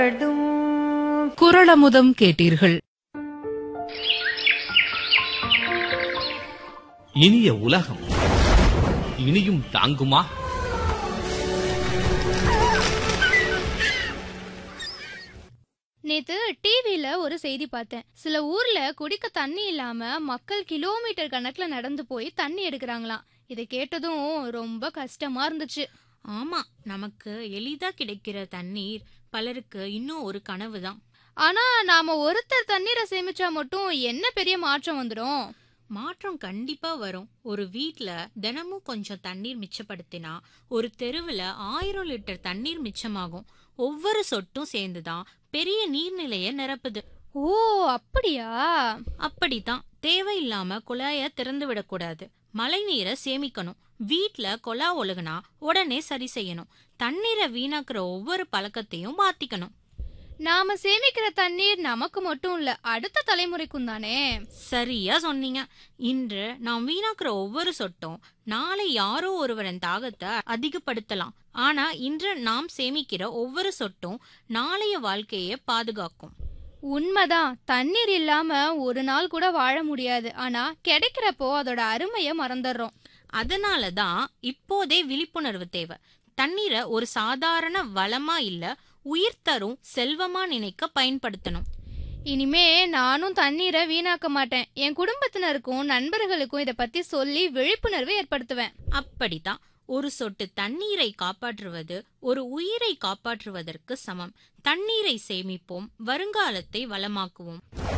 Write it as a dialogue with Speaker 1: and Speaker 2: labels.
Speaker 1: குரளமுதம் கேட்டீர்கள்
Speaker 2: இனிய உலகம் இனியும் தாங்குமா
Speaker 3: நேத்து டிவில ஒரு செய்தி பார்த்தேன் சில ஊர்ல குடிக்க தண்ணி இல்லாம மக்கள் கிலோமீட்டர் கணக்குல நடந்து போய் தண்ணி எடுக்கிறாங்களாம் இதை கேட்டதும் ரொம்ப கஷ்டமா இருந்துச்சு
Speaker 4: ஆமா நமக்கு எளிதா கிடைக்கிற தண்ணீர் பலருக்கு இன்னும் ஒரு கனவு தான்
Speaker 3: ஆனா நாம ஒருத்தர் தண்ணீரை சேமிச்சா மட்டும் என்ன பெரிய மாற்றம் வந்துடும்
Speaker 4: மாற்றம் கண்டிப்பா வரும் ஒரு வீட்ல தினமும் கொஞ்சம் தண்ணீர் மிச்சப்படுத்தினா ஒரு தெருவுல ஆயிரம் லிட்டர் தண்ணீர் மிச்சமாகும் ஒவ்வொரு சொட்டும் சேர்ந்துதான் பெரிய நீர்நிலைய நிரப்புது
Speaker 3: ஓ அப்படியா
Speaker 4: அப்படித்தான் தேவையில்லாம குழாய திறந்து விடக்கூடாது மழை நீரை சேமிக்கணும் வீட்ல கொலா ஒழுகுனா உடனே சரி செய்யணும் தண்ணீரை வீணாக்குற ஒவ்வொரு பழக்கத்தையும் மாத்திக்கணும்
Speaker 3: நாம சேமிக்கிற தண்ணீர் நமக்கு மட்டும் இல்ல அடுத்த தலைமுறைக்கும் தானே
Speaker 4: சரியா சொன்னீங்க இன்று நாம் வீணாக்குற ஒவ்வொரு சொட்டும் நாளை யாரோ ஒருவரின் தாகத்தை அதிகப்படுத்தலாம் ஆனா இன்று நாம் சேமிக்கிற ஒவ்வொரு சொட்டும் நாளைய வாழ்க்கையை பாதுகாக்கும்
Speaker 3: உண்மைதான் தண்ணீர் இல்லாம ஒரு நாள் கூட வாழ முடியாது ஆனா கிடைக்கிறப்போ அதோட அருமைய மறந்துடுறோம்
Speaker 4: அதனால தான் இப்போதே விழிப்புணர்வு தேவை தண்ணீரை ஒரு சாதாரண வளமா இல்ல உயிர் தரும் செல்வமா நினைக்க பயன்படுத்தணும்
Speaker 3: இனிமே நானும் தண்ணீரை வீணாக்க மாட்டேன் என் குடும்பத்தினருக்கும் நண்பர்களுக்கும் இத பத்தி சொல்லி விழிப்புணர்வு ஏற்படுத்துவேன்
Speaker 4: அப்படித்தான் ஒரு சொட்டு தண்ணீரை காப்பாற்றுவது ஒரு உயிரை காப்பாற்றுவதற்கு சமம் தண்ணீரை சேமிப்போம் வருங்காலத்தை வளமாக்குவோம்